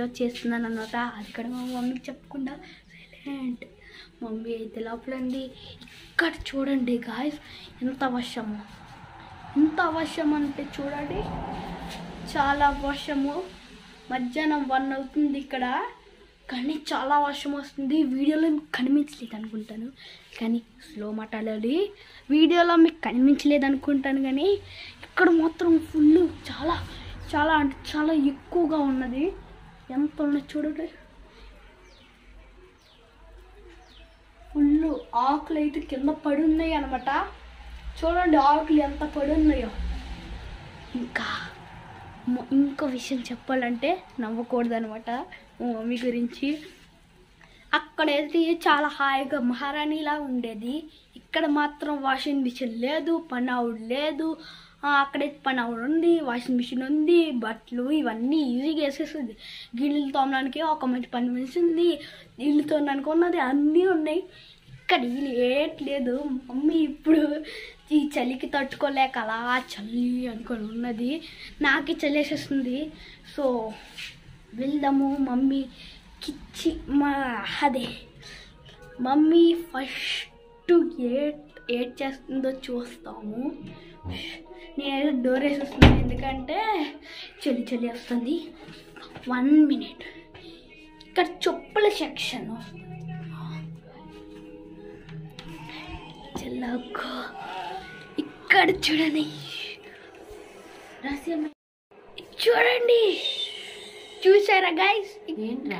చేస్తున్నాను అనమాట అది కూడా మా మమ్మీకి చెప్పకుండా సైలెంట్ మమ్మీ అయితే లోపల ఉంది ఇక్కడ చూడండి గాయస్ ఎంత వర్షము ఎంత వర్షం అంటే చూడండి చాలా వర్షము మధ్యాహ్నం వన్ అవుతుంది ఇక్కడ కానీ చాలా వర్షం వస్తుంది వీడియోలో మీకు కనిపించలేదు అనుకుంటాను కానీ స్లో మాట్లాడాలి వీడియోలో మీకు కనిపించలేదు అనుకుంటాను కానీ ఇక్కడ మాత్రం ఫుల్ చాలా చాలా అంటే చాలా ఎక్కువగా ఉన్నది ఎంత ఉన్నది చూడండి ఫుల్ ఆకులు అయితే కింద పడి ఉన్నాయి అనమాట చూడండి ఆకులు ఎంత పడి ఉన్నాయో ఇంకా మ- ఇంకో విషయం చెప్పాలంటే నవ్వకూడదు అనమాట మా మమ్మీ గురించి అక్కడైతే చాలా హాయిగా మహారాణిలా ఉండేది ఇక్కడ మాత్రం వాషింగ్ మిషన్ లేదు పని ఆవిడ లేదు ఆ, అక్కడైతే పని ఆవిడ ఉంది వాషింగ్ మిషన్ ఉంది బట్టలు ఇవన్నీ ఈజీగా వేసేస్తుంది గిన్నెలు తోమడానికి ఒక మంచి పని మనిషి ఉంది ఇల్లు తోమడానికి ఉన్నది అన్నీ ఉన్నాయి ఇక్కడ ఇల్లు ఏట్లేదు మమ్మీ ఇప్పుడు ఈ చలికి తట్టుకోలేక అలా చలి అనుకొని ఉన్నది నాకు చలి వేసేస్తుంది సో వెళ్దాము మమ్మీ కిచ్చి మా అదే మమ్మీ ఫస్ట్ ఏట్ ఏట్ చేస్తుందో చూస్తాము నేను డోర్ వేసేస్తున్నాను ఎందుకంటే చలి చలి వస్తుంది వన్ మినిట్ ఇక్కడ చెప్పుల సెక్షన్ చెల్లకో ఇక్కడ చూడండి రహస్యమైన చూడండి చూసారా గైస్ ఏంట్రా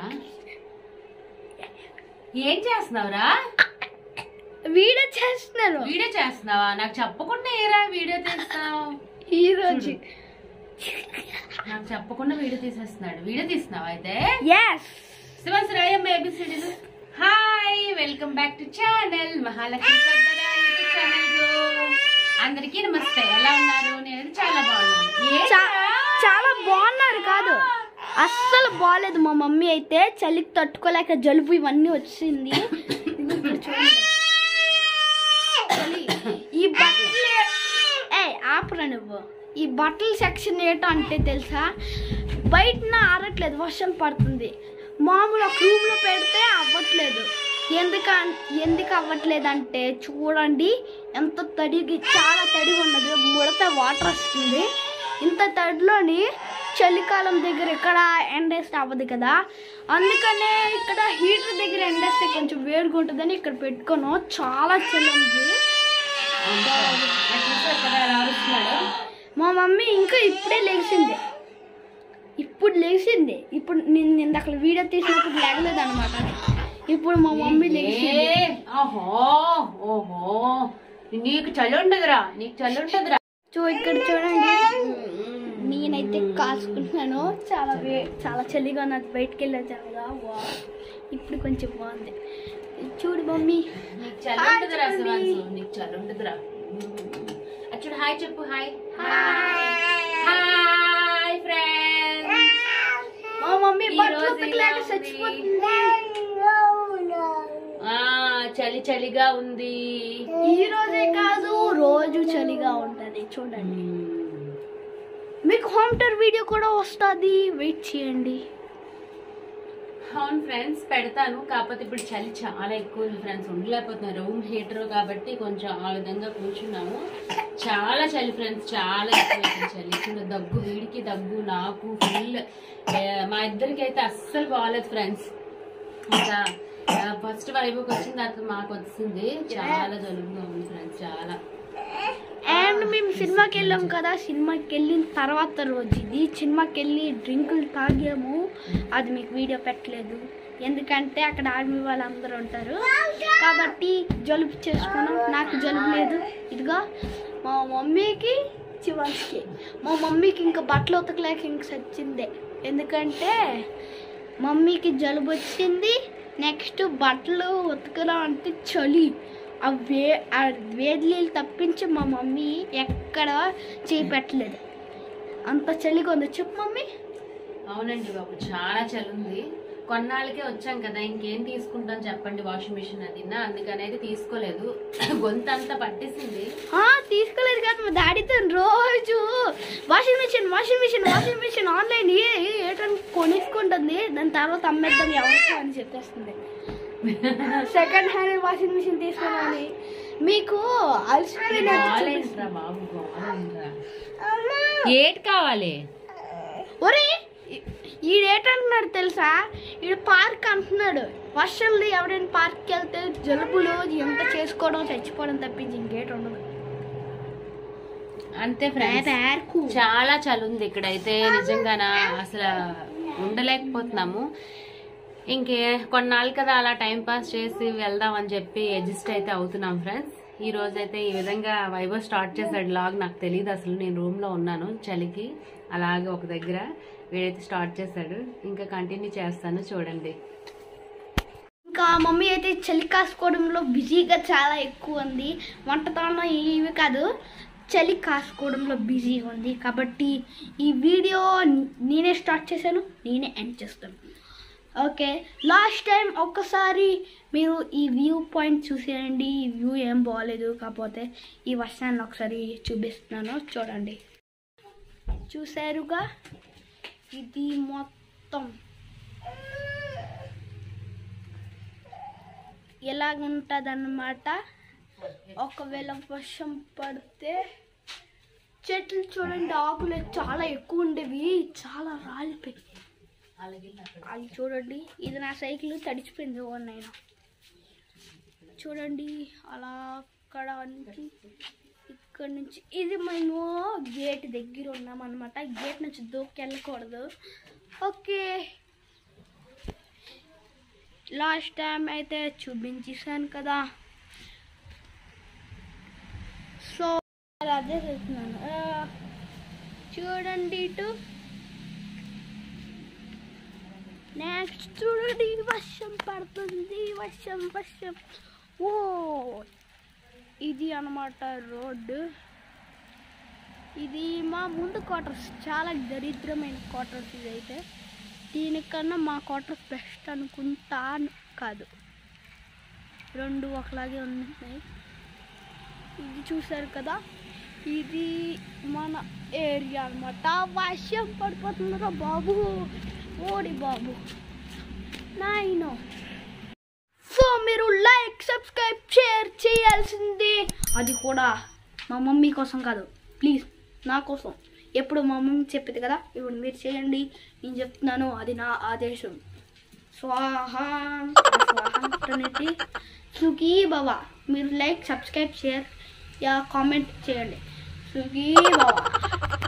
ఏం చేస్తున్నావురా వీడియో చేస్తున్నారు వీడియో చేస్తున్నావా నాకు చెప్పకుండా ఏరా వీడియో తీస్తావు ఈ రోజు నాకు చెప్పకుండా వీడియో తీసేస్తున్నాడు వీడియో తీస్తున్నావా అయితే ఎస్ శివశ్రాయమ్మ ఏబిసిడీలు hi welcome back to channel Mahalakshmi సర్దారా యూట్యూబ్ ఛానల్ అందరికీ నమస్తే ఎలా ఉన్నారు నేను చాలా బాగున్నాను ఏంట్రా? చాలా బాగున్నారు కాదు అస్సలు బాగాలేదు మా మమ్మీ అయితే చలికి తట్టుకోలేక జలుబు ఇవన్నీ వచ్చింది ఇదిగో ఇక్కడ చూడండి. చలి. ఈ బట్టలు ఏ ఆపరా నువ్వు ఈ బట్టల సెక్షన్ ఏంటో అంటే తెలుసా బయటన ఆరట్లేదు వర్షం పడుతుంది మామూలు ఒక రూమ్లో పెడితే అవ్వట్లేదు ఎందుక ఎందుకు అవ్వట్లేదు అంటే చూడండి ఎంత తడిగి చాలా తడిగా ఉన్నది ముడత వాటర్ వస్తుంది ఇంత తడిలోని చలికాలం దగ్గర ఇక్కడ ఎండేస్తే అవ్వదు కదా అందుకనే ఇక్కడ హీటర్ దగ్గర ఎండేస్తే కొంచెం వేడిగా ఉంటుందని ఇక్కడ పెట్టుకోను చాలా చలి ఉంది నాకు చూసారు కదా ఎలా అరుస్తున్నాడు మా మమ్మీ ఇంకా ఇప్పుడే లేచింది ఇప్పుడు లేచింది ఇప్పుడు నేను నిన్న అక్కడ వీడియో తీసినప్పుడు లేగలేదు అనమాట ఇప్పుడు మా మమ్మీ లేచింది ఏ, ఓహో ఓహో నీకు చలి ఉండదురా నీకు చలి ఉండదురా సో ఇక్కడ చూడండి నేనైతే కాసుకుంటున్నాను చాలా వే చాలా చలిగా ఉన్నది బయటికి వెళ్ళేదాగా వా ఇప్పుడు కొంచెం బాగుంది చూడు మమ్మీ నీకు చలి హాయ్ ఉండదురా చెప్పండి. శివాంశు నీకు చలి ఉండదురా అచ్చుడు హాయ్ చెప్పు హాయ్ హాయ్ ఫ్రెండ్స్ మా మమ్మీ ఈ బట్టలు రోజు ఉతకలేక ఇలా ఉంది. చచ్చిపోతుంది ఆ చలి చలిగా ఉంది ఈ రోజే కాదు రోజు చలిగా ఉంటది చూడండి మీకు హోమ్ టూర్ వీడియో కూడా వస్తుంది వెయిట్ చేయండి అవును ఫ్రెండ్స్ పెడతాను కాకపోతే ఇప్పుడు చలి చాలా ఎక్కువ ఉంది ఫ్రెండ్స్ ఉండలేకపోతున్నాం రూమ్ హీటర్ కాబట్టి కొంచెం ఆ విధంగా కూర్చున్నాము చాలా చలి ఫ్రెండ్స్ చాలా ఎక్కువ అయిపోయింది చలి ఇప్పుడు దగ్గు వీడికి దగ్గు నాకు ఫుల్ మా ఇద్దరికి అయితే అస్సలు బాగాలేదు ఫ్రెండ్స్ ఇంకా ఫస్ట్ వైపుకి వచ్చిన తర్వాత మాకు వచ్చింది చాలా జలుబుగా ఉంది ఫ్రెండ్స్ చాలా అండ్ మేము సినిమాకి వెళ్ళాం కదా సినిమాకి వెళ్ళిన తర్వాత రోజు ఇది సినిమాకి వెళ్ళి డ్రింకులు తాగాము అది మీకు వీడియో పెట్టలేదు ఎందుకంటే అక్కడ ఆర్మీ వాళ్ళందరూ ఉంటారు కాబట్టి జలుబు చేసుకున్నాం నాకు జలుబు లేదు ఇదిగో మా మమ్మీకి చివరికి మా మమ్మీకి ఇంకా బట్టలు ఉతకలేక ఇంక సచ్చిందే ఎందుకంటే మమ్మీకి జలుబు వచ్చింది నెక్స్ట్ బట్టలు ఉతకడం అంటే చలి ఆ వే ఆ వేడి నీళ్ళు తప్పించి మా మమ్మీ ఎక్కడ చేయి పెట్టలేదు అంత చలిగా ఉంది చెప్పు మమ్మీ అవునండి బాబు చాలా చలి ఉంది కొన్నాళ్ళకే వచ్చాం కదా ఇంకేం తీసుకుంటాం చెప్పండి వాషింగ్ మిషన్ అది నా అందుకని అయితే తీసుకోలేదు గొంతు అంతా పట్టేసింది ఆ, తీసుకోలేదు కాదు మా డాడీతో రోజు washing machine washing machine washing machine online ఏటని కొనేసుకుంటుంది దాని తర్వాత అమ్మేద్దాం ఎవరికి అని చెప్పేస్తుంది సెకండ్ హ్యాండ్ వాషింగ్ మిషన్ తీసుకోమని మీకు అలసిపోయినట్టు చూపిస్తుంది. బాగాలేదురా బాబు బాగాలేదురా. ఏటి కావాలి ఒరే ఈడేటంటున్నాడు తెలుసా ఈడు పార్క్ అంటున్నాడు వర్షంలో ఎవరైనా పార్క్కి వెళ్తే జలుబులు ఎంత చేసుకోవడం చచ్చిపోవడం తప్పించి ఇంకేట ఉండదు అంతే ఫ్రెండ్స్ పార్కు చాలా చలి ఉంది ఇక్కడైతే నిజంగానా అసలు ఉండలేకపోతున్నాము ఇంకే కొన్నాళ్ళు కదా అలా టైం పాస్ చేసి వెళ్దాం అని చెప్పి అడ్జస్ట్ అయితే అవుతున్నాం ఫ్రెండ్స్ ఈ రోజు అయితే ఈ విధంగా వైభవ్ స్టార్ట్ చేశాడు లాగ్ నాకు తెలియదు అసలు నేను రూమ్ లో ఉన్నాను చలికి అలాగే ఒక దగ్గర వీడైతే స్టార్ట్ చేశాడు ఇంకా కంటిన్యూ చేస్తాను చూడండి ఇంకా మమ్మీ అయితే చలి కాసుకోవడంలో బిజీగా చాలా ఎక్కువ ఉంది వంటతోనో ఇవి కాదు చలి కాసుకోవడంలో బిజీగా ఉంది కాబట్టి ఈ వీడియో నేనే స్టార్ట్ చేశాను నేనే ఎండ్ చేస్తాను ఓకే లాస్ట్ టైం ఒక్కసారి మీరు ఈ వ్యూ పాయింట్ చూసేయండి ఈ వ్యూ ఏం బాగాలేదు కాకపోతే ఈ వర్షాన్ని ఒకసారి చూపిస్తున్నాను చూడండి చూసారుగా ఇది మొత్తం ఎలాగుంటుందన్నమాట ఒకవేళ వర్షం పడితే చెట్లు చూడండి ఆకులు చాలా ఎక్కువ ఉండేవి చాలా రాలిపోయి అది చూడండి ఇది నా సైకిల్ తడిచిపోయింది ఓనైనా చూడండి అలా అక్కడ నుంచి ఇక్కడ నుంచి ఇది మేము గేట్ దగ్గర ఉన్నాం అనమాట గేట్ నుంచి దూకి వెళ్ళకూడదు ఓకే లాస్ట్ టైం అయితే చూపించేసాను కదా సో అదే చెప్తున్నాను ఆ, చూడండి ఇటు నెక్స్ట్ చూడండి వర్షం పడుతుంది వర్షం వర్షం ఓ ఇది అన్నమాట రోడ్డు ఇది మా ముందు క్వార్టర్స్ చాలా దరిద్రమైన క్వార్టర్స్ ఇది అయితే దీనికన్నా మా క్వార్టర్స్ బెస్ట్ అనుకుంటా కాదు రెండు ఒకలాగే ఉన్నాయి ఇది చూసారు కదా ఇది మన ఏరియా అనమాట వర్షం పడిపోతుందిరా బాబు ఓడి బాబు నాయనో సో మీరు లైక్ సబ్స్క్రైబ్ షేర్ చేయాల్సింది అది కూడా మా మమ్మీ కోసం కాదు ప్లీజ్ నా కోసం ఎప్పుడు మా మమ్మీ చెప్పింది కదా ఇప్పుడు మీరు చేయండి నేను చెప్తున్నాను అది నా ఆదేశం స్వాహ స్వాహి సుఖీ బాబా మీరు లైక్ సబ్స్క్రైబ్ షేర్ యా కామెంట్ చేయండి సుఖీ బాబా